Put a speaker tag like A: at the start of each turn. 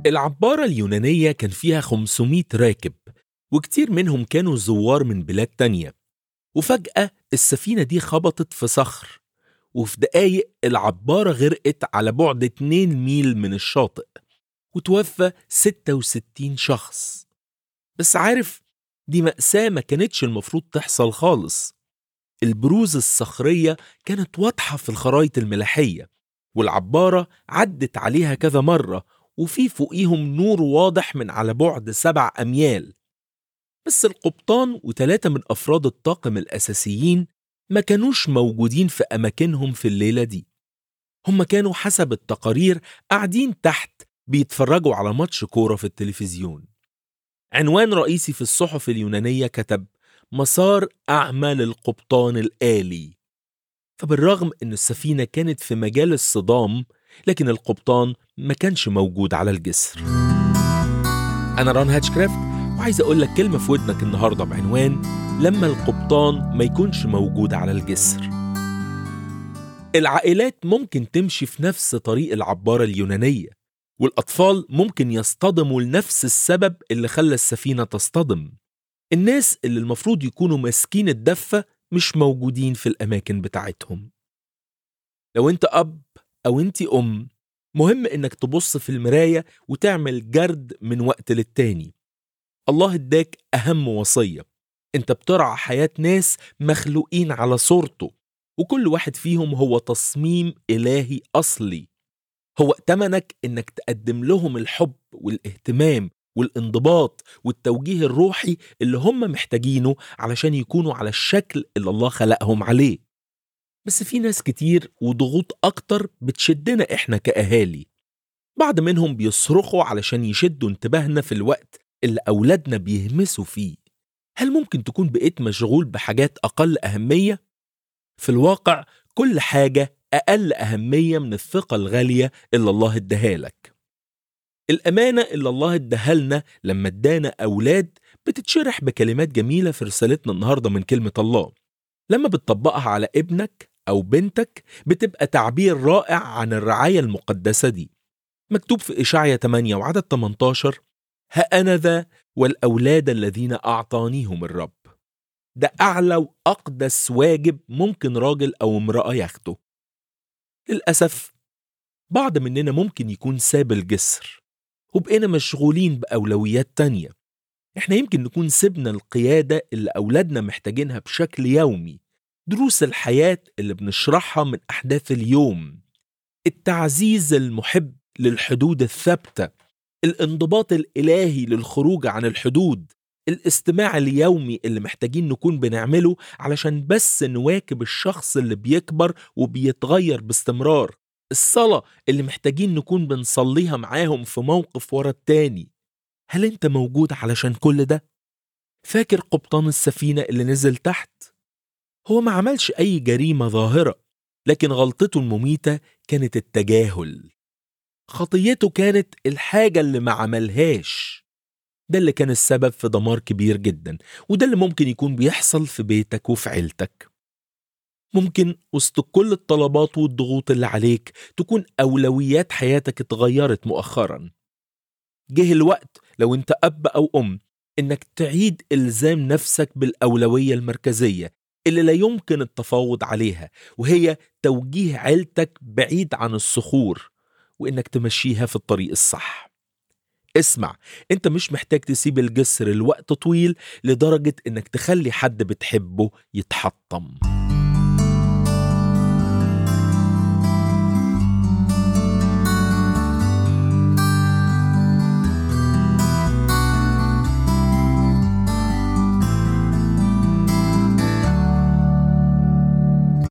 A: العبارة اليونانية كان فيها 500 راكب وكتير منهم كانوا زوار من بلاد تانية وفجأة السفينة دي خبطت في صخر وفي دقايق العبارة غرقت على بعد 2 ميل من الشاطئ وتوفى 66 شخص بس عارف دي مأساة ما كانتش المفروض تحصل خالص البروز الصخرية كانت واضحة في الخرايط الملاحية والعبارة عدت عليها كذا مرة وفي فوقيهم نور واضح من على بعد سبع أميال بس القبطان وثلاثة من أفراد الطاقم الأساسيين ما كانوش موجودين في أماكنهم في الليلة دي هم كانوا حسب التقارير قاعدين تحت بيتفرجوا على ماتش كورة في التلفزيون عنوان رئيسي في الصحف اليونانية كتب مسار أعمال القبطان الآلي فبالرغم أن السفينة كانت في مجال الصدام لكن القبطان ما كانش موجود على الجسر أنا ران هاتشكرافت وعايز أقول لك كلمة في ودنك النهاردة بعنوان لما القبطان ما يكونش موجود على الجسر العائلات ممكن تمشي في نفس طريق العبارة اليونانية والأطفال ممكن يصطدموا لنفس السبب اللي خلى السفينة تصطدم الناس اللي المفروض يكونوا ماسكين الدفة مش موجودين في الأماكن بتاعتهم لو أنت أب أو أنت أم مهم إنك تبص في المراية وتعمل جرد من وقت للتاني الله اداك أهم وصية أنت بترعى حياة ناس مخلوقين على صورته وكل واحد فيهم هو تصميم إلهي أصلي هو ائتمنك إنك تقدم لهم الحب والاهتمام والانضباط والتوجيه الروحي اللي هم محتاجينه علشان يكونوا على الشكل اللي الله خلقهم عليه بس في ناس كتير وضغوط أكتر بتشدنا إحنا كأهالي بعض منهم بيصرخوا علشان يشدوا انتباهنا في الوقت اللي أولادنا بيهمسوا فيه هل ممكن تكون بقيت مشغول بحاجات أقل أهمية؟ في الواقع كل حاجة أقل أهمية من الثقة الغالية اللي الله اداها لك الأمانة اللي الله اداها لنا لما ادانا أولاد بتتشرح بكلمات جميلة في رسالتنا النهاردة من كلمة الله لما بتطبقها على ابنك أو بنتك بتبقى تعبير رائع عن الرعاية المقدسة دي مكتوب في إشعيا 8 وعدد 18 ها أنا ذا والأولاد الذين أعطانيهم الرب ده أعلى وأقدس واجب ممكن راجل أو امرأة ياخده للأسف بعض مننا ممكن يكون ساب الجسر وبقينا مشغولين بأولويات تانية احنا يمكن نكون سيبنا القيادة اللي أولادنا محتاجينها بشكل يومي دروس الحياة اللي بنشرحها من أحداث اليوم التعزيز المحب للحدود الثابتة الانضباط الإلهي للخروج عن الحدود الاستماع اليومي اللي محتاجين نكون بنعمله علشان بس نواكب الشخص اللي بيكبر وبيتغير باستمرار الصلاة اللي محتاجين نكون بنصليها معاهم في موقف ورا التاني هل انت موجود علشان كل ده؟ فاكر قبطان السفينة اللي نزل تحت؟ هو ما عملش أي جريمة ظاهرة لكن غلطته المميتة كانت التجاهل خطيته كانت الحاجة اللي ما عملهاش ده اللي كان السبب في دمار كبير جدا وده اللي ممكن يكون بيحصل في بيتك وفي عيلتك ممكن وسط كل الطلبات والضغوط اللي عليك تكون أولويات حياتك اتغيرت مؤخرا جه الوقت لو انت أب أو أم إنك تعيد إلزام نفسك بالأولوية المركزية اللي لا يمكن التفاوض عليها وهي توجيه عيلتك بعيد عن الصخور وإنك تمشيها في الطريق الصح اسمع انت مش محتاج تسيب الجسر لوقت طويل لدرجة انك تخلي حد بتحبه يتحطم